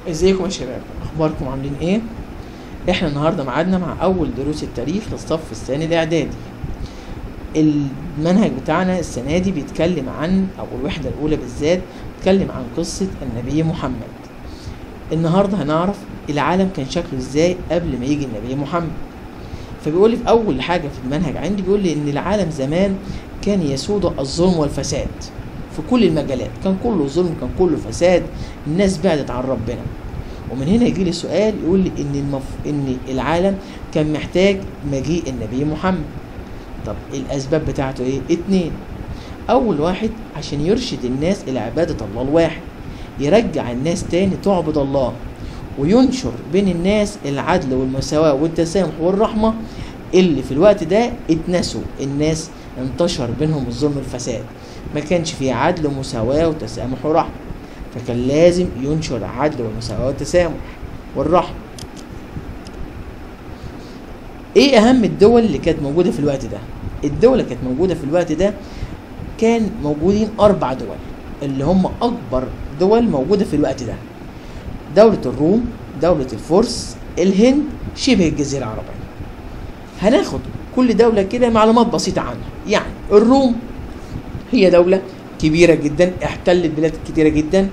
ازيكم يا شباب اخباركم عاملين ايه احنا النهارده معادنا مع اول دروس التاريخ للصف الثاني الاعدادي المنهج بتاعنا السنه دي بيتكلم عن او الوحده الاولى بالذات بيتكلم عن قصه النبي محمد النهارده هنعرف العالم كان شكله ازاي قبل ما يجي النبي محمد فبيقول لي في اول حاجه في المنهج عندي بيقول لي ان العالم زمان كان يسود الظلم والفساد في كل المجالات كان كله ظلم كان كله فساد الناس بعدت عن ربنا ومن هنا يجي لي سؤال يقول لي ان المف... ان العالم كان محتاج مجيء النبي محمد طب الاسباب بتاعته ايه اتنين اول واحد عشان يرشد الناس الى عباده الله الواحد يرجع الناس تاني تعبد الله وينشر بين الناس العدل والمساواة والتسامح والرحمة اللي في الوقت ده اتنسوا الناس انتشر بينهم الظلم والفساد ما كانش فيه عدل ومساواة وتسامح ورحمة فكان لازم ينشر العدل والمساواة والتسامح والرحمة ايه اهم الدول اللي كانت موجودة في الوقت ده الدول اللي كانت موجودة في الوقت ده كان موجودين اربع دول اللي هم اكبر دول موجودة في الوقت ده دولة الروم دولة الفرس الهند شبه الجزيرة العربية هناخد كل دولة كده معلومات بسيطة عنها يعني الروم هي دولة كبيرة جدا احتلت بلاد كتيرة جدا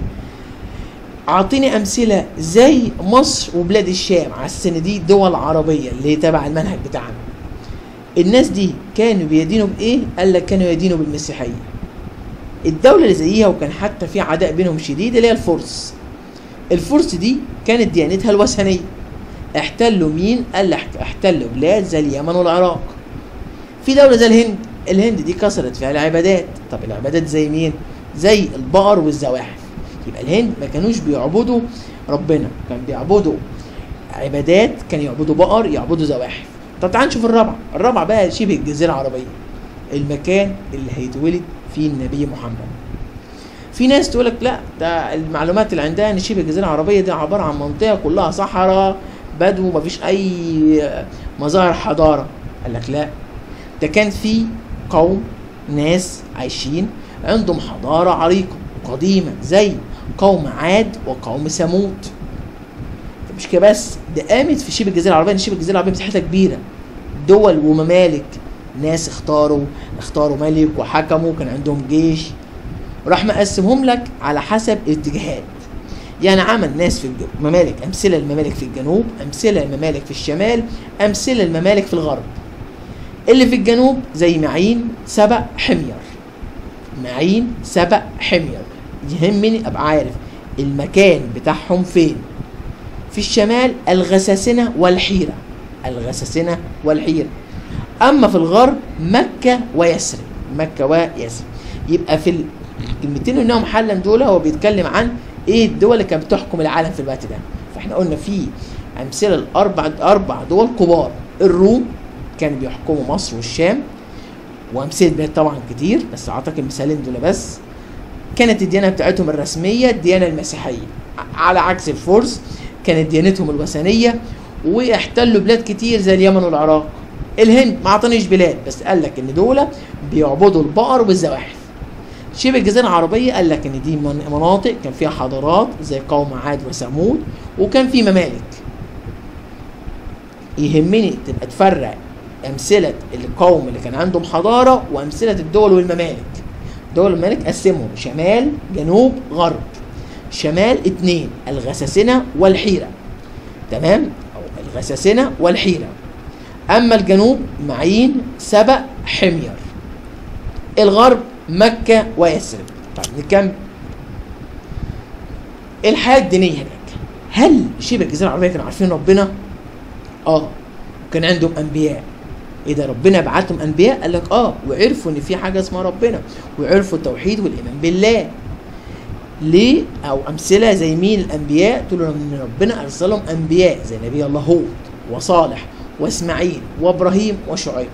اعطيني امثلة زي مصر وبلاد الشام على السنة دي دول عربية اللي هي تبع المنهج بتاعنا الناس دي كانوا بيدينوا بايه؟ قال لك كانوا يدينوا بالمسيحية الدولة اللي زيها وكان حتى في عداء بينهم شديد اللي هي الفرس الفرس دي كانت ديانتها الوثنية احتلوا مين؟ قال لك احتلوا بلاد زي اليمن والعراق في دولة زي الهند الهند دي كسرت فيها العبادات طب العبادات زي مين؟ زي البقر والزواحف يبقى الهند ما كانوش بيعبدوا ربنا كان بيعبدوا عبادات كان يعبدوا بقر يعبدوا زواحف طب تعال نشوف الرابعة الرابعة بقى شبه الجزيرة العربية المكان اللي هيتولد فيه النبي محمد في ناس تقول لك لا ده المعلومات اللي عندها ان شبه الجزيره العربيه دي عباره عن منطقه كلها صحراء بدو مفيش اي مظاهر حضاره قال لك لا ده كان في قوم ناس عايشين عندهم حضاره عريقه وقديمه زي قوم عاد وقوم ثمود مش كده بس ده قامت في شبه الجزيره العربيه شبه الجزيره العربيه مساحتها كبيره دول وممالك ناس اختاروا اختاروا ملك وحكموا كان عندهم جيش راح مقسمهم لك على حسب الاتجاهات يعني عمل ناس في الجو. ممالك امثله الممالك في الجنوب امثله الممالك في الشمال امثله الممالك في الغرب اللي في الجنوب زي معين سبأ حمير معين سبأ حمير يهمني ابقى عارف المكان بتاعهم فين في الشمال الغساسنه والحيره الغساسنه والحيره اما في الغرب مكه ويثرب مكه ويثرب يبقى في الكلمتين اللي هم حلا دول هو بيتكلم عن ايه الدول اللي كانت بتحكم العالم في الوقت ده فاحنا قلنا في امثله الاربع اربع دول كبار الروم كانوا بيحكموا مصر والشام وامثله بلاد طبعا كتير بس اعتقد المثالين دول بس كانت الديانه بتاعتهم الرسميه الديانه المسيحيه على عكس الفرس كانت ديانتهم الوثنيه واحتلوا بلاد كتير زي اليمن والعراق الهند ما اعطانيش بلاد بس قال لك ان دول بيعبدوا البقر والزواحف شبه الجزيره العربيه قال لك ان دي مناطق كان فيها حضارات زي قوم عاد وثمود وكان في ممالك يهمني تبقى تفرق امثله القوم اللي كان عندهم حضاره وامثله الدول والممالك دول والممالك قسمهم شمال جنوب غرب شمال اتنين الغساسنه والحيره تمام او الغساسنه والحيره اما الجنوب معين سبأ حمير الغرب مكة ويثرب طيب نكمل الحياة الدينية هناك هل شبه الجزيرة العربية كانوا عارفين ربنا؟ اه وكان عندهم أنبياء إذا ربنا بعتهم أنبياء قال لك اه وعرفوا إن في حاجة اسمها ربنا وعرفوا التوحيد والإيمان بالله ليه؟ أو أمثلة زي مين الأنبياء؟ تقول إن ربنا أرسلهم أنبياء زي نبي الله هود وصالح وإسماعيل وإبراهيم وشعيب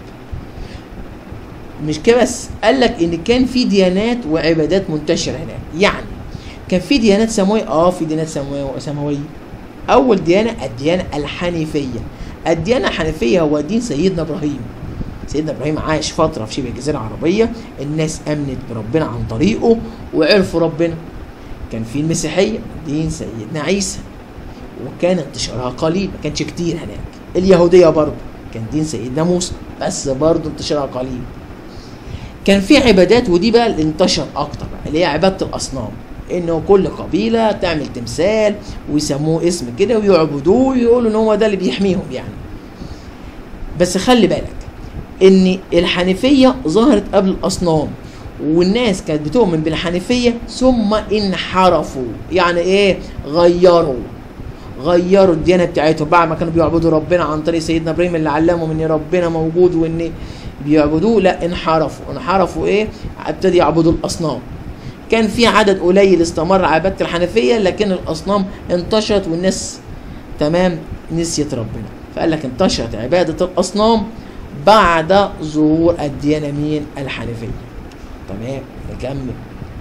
مش كده بس قال لك ان كان في ديانات وعبادات منتشره هناك يعني كان في ديانات سماويه اه في ديانات سماويه سماويه اول ديانه الديانه الحنيفيه الديانه الحنيفيه هو دين سيدنا ابراهيم سيدنا ابراهيم عاش فتره في شبه الجزيره العربيه الناس امنت بربنا عن طريقه وعرفوا ربنا كان في المسيحيه دين سيدنا عيسى وكان انتشارها قليل ما كانش كتير هناك اليهوديه برضه كان دين سيدنا موسى بس برضه انتشارها قليل كان في عبادات ودي بقى اللي انتشر اكتر بقى اللي هي عباده الاصنام انه كل قبيله تعمل تمثال ويسموه اسم كده ويعبدوه ويقولوا ان هو ده اللي بيحميهم يعني بس خلي بالك ان الحنيفيه ظهرت قبل الاصنام والناس كانت بتؤمن بالحنيفيه ثم انحرفوا يعني ايه غيروا غيروا الديانه بتاعتهم بعد ما كانوا بيعبدوا ربنا عن طريق سيدنا ابراهيم اللي علمهم ان ربنا موجود وان بيعبدوه لا انحرفوا انحرفوا ايه ابتدي يعبدوا الاصنام كان في عدد قليل استمر عباده الحنفيه لكن الاصنام انتشرت والناس تمام نسيت ربنا فقال لك انتشرت عباده الاصنام بعد ظهور الديانه مين الحنفيه تمام نكمل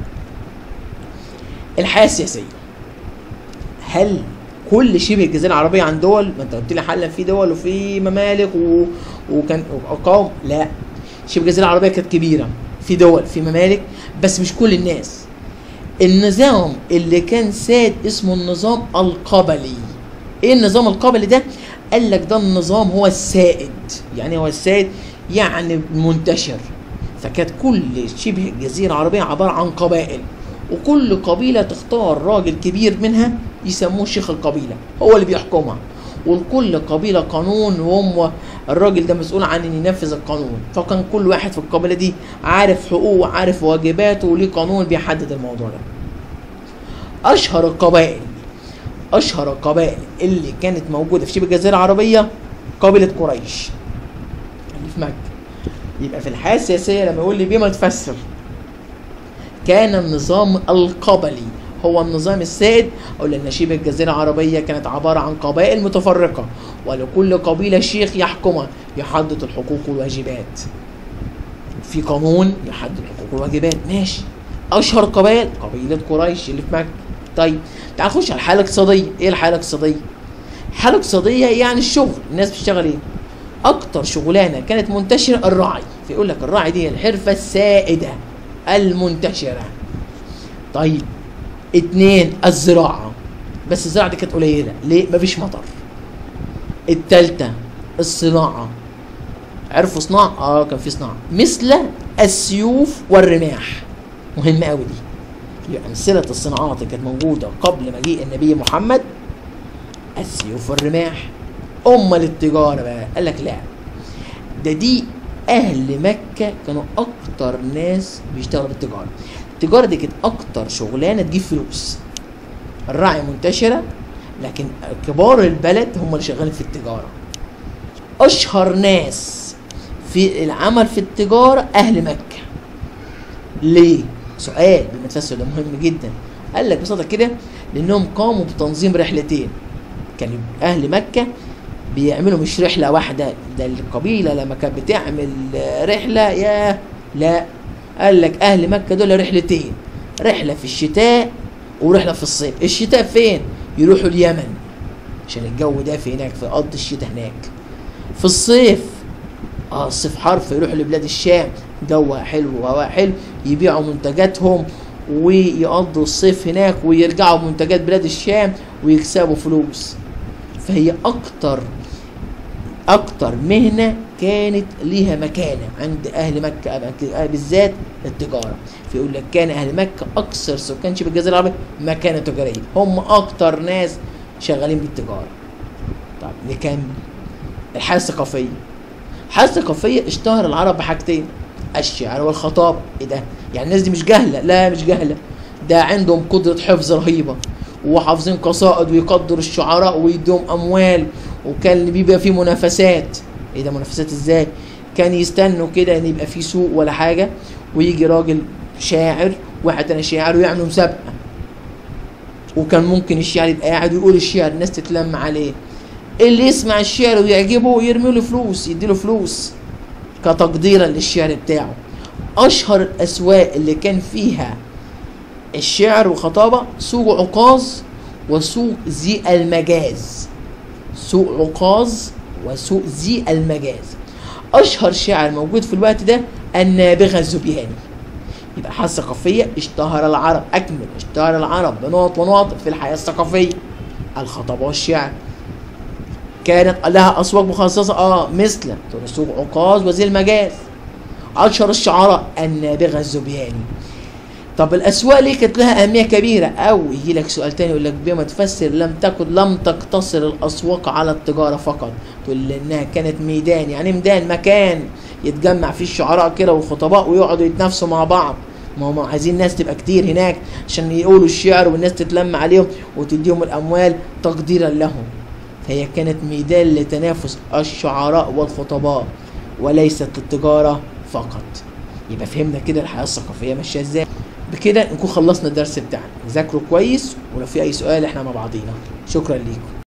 الحياه السياسيه هل كل شبه الجزيره العربيه عن دول ما انت قلت لي حالا في دول وفي ممالك و... وكان اقام لا شبه الجزيره العربيه كانت كبيره في دول في ممالك بس مش كل الناس النظام اللي كان ساد اسمه النظام القبلي ايه النظام القبلي ده قال لك ده النظام هو السائد يعني هو السائد يعني منتشر فكانت كل شبه الجزيره العربيه عباره عن قبائل وكل قبيله تختار راجل كبير منها يسموه شيخ القبيله هو اللي بيحكمها ولكل قبيله قانون وهم الراجل ده مسؤول عن ان ينفذ القانون فكان كل واحد في القبيله دي عارف حقوقه وعارف واجباته وليه قانون بيحدد الموضوع ده اشهر القبائل اشهر القبائل اللي كانت موجوده في شبه الجزيره العربيه قبيله قريش اللي في مكه يبقى في الحياه السياسيه لما يقول لي بما تفسر كان النظام القبلي هو النظام السائد او لان شبه الجزيره العربيه كانت عباره عن قبائل متفرقه ولكل قبيله شيخ يحكمها يحدد الحقوق والواجبات في قانون يحدد الحقوق والواجبات ماشي اشهر قبائل قبيله قريش اللي في مكه طيب تعال نخش على الحاله الاقتصاديه ايه الحاله الاقتصاديه الحاله الاقتصاديه يعني الشغل الناس بتشتغل ايه اكتر شغلانه كانت منتشره الراعي فيقول لك الراعي دي الحرفه السائده المنتشره طيب اتنين الزراعه بس الزراعه دي كانت قليله ليه مفيش مطر التالتة الصناعه عرفوا صناعه اه كان في صناعه مثل السيوف والرماح مهمه قوي دي يبقى امثله الصناعات اللي كانت موجوده قبل مجيء النبي محمد السيوف والرماح امال التجاره بقى قال لك لا ده دي اهل مكه كانوا اكتر ناس بيشتغلوا بالتجاره التجاره دي كانت اكتر شغلانه تجيب فلوس الراعي منتشره لكن كبار البلد هم اللي شغالين في التجاره اشهر ناس في العمل في التجاره اهل مكه ليه سؤال بالمتفسر ده مهم جدا قال لك ببساطه كده لانهم قاموا بتنظيم رحلتين كان اهل مكه بيعملوا مش رحله واحده ده القبيله لما كانت بتعمل رحله يا لا قال لك اهل مكه دول رحلتين رحله في الشتاء ورحله في الصيف الشتاء فين يروحوا اليمن عشان الجو دافي هناك في قضي الشتاء هناك في الصيف اه الصيف حر فيروحوا لبلاد الشام جوها حلو وهواء حلو يبيعوا منتجاتهم ويقضوا الصيف هناك ويرجعوا منتجات بلاد الشام ويكسبوا فلوس فهي اكتر اكتر مهنه كانت ليها مكانه عند اهل مكه بالذات التجاره فيقول لك كان اهل مكه اكثر سكان شبه الجزيره العربيه مكانه تجاريه هم اكتر ناس شغالين بالتجاره طب نكمل الحياه الثقافيه الحياه الثقافيه اشتهر العرب بحاجتين الشعر والخطاب ايه ده يعني الناس دي مش جهله لا مش جهله ده عندهم قدره حفظ رهيبه وحافظين قصائد ويقدروا الشعراء ويدوهم اموال وكان اللي بيبقى فيه منافسات ايه ده منافسات ازاي كان يستنوا كده ان يبقى في سوق ولا حاجه ويجي راجل شاعر واحد تاني شاعر ويعملوا مسابقه وكان ممكن الشاعر يبقى قاعد ويقول الشعر الناس تتلم عليه اللي يسمع الشعر ويعجبه يرمي له فلوس يديله فلوس كتقديرا للشعر بتاعه اشهر الاسواق اللي كان فيها الشعر وخطابه سوق عكاظ وسوق ذي المجاز سوق عكاظ وسوق ذي المجاز اشهر شاعر موجود في الوقت ده النابغه الزبياني يبقى حاسه ثقافيه اشتهر العرب اكمل اشتهر العرب بنقط ونقط في الحياه الثقافيه الخطابة والشعر كانت لها أسواق مخصصة اه مثل سوق عكاظ وزي المجاز أشهر الشعراء النابغة الزبياني طب الأسواق ليه كانت لها أهمية كبيرة أو يجي لك سؤال تاني يقول لك بما تفسر لم تكن لم تقتصر الأسواق على التجارة فقط تقول لأنها كانت ميدان يعني ميدان مكان يتجمع فيه الشعراء كده والخطباء ويقعدوا يتنافسوا مع بعض ما هم عايزين ناس تبقى كتير هناك عشان يقولوا الشعر والناس تتلم عليهم وتديهم الأموال تقديرا لهم فهي كانت ميدان لتنافس الشعراء والخطباء وليست للتجارة فقط يبقى فهمنا كده الحياة الثقافية ماشية ازاي بكده نكون خلصنا الدرس بتاعنا ذاكروا كويس ولو في اي سؤال احنا مع بعضينا شكرا ليكم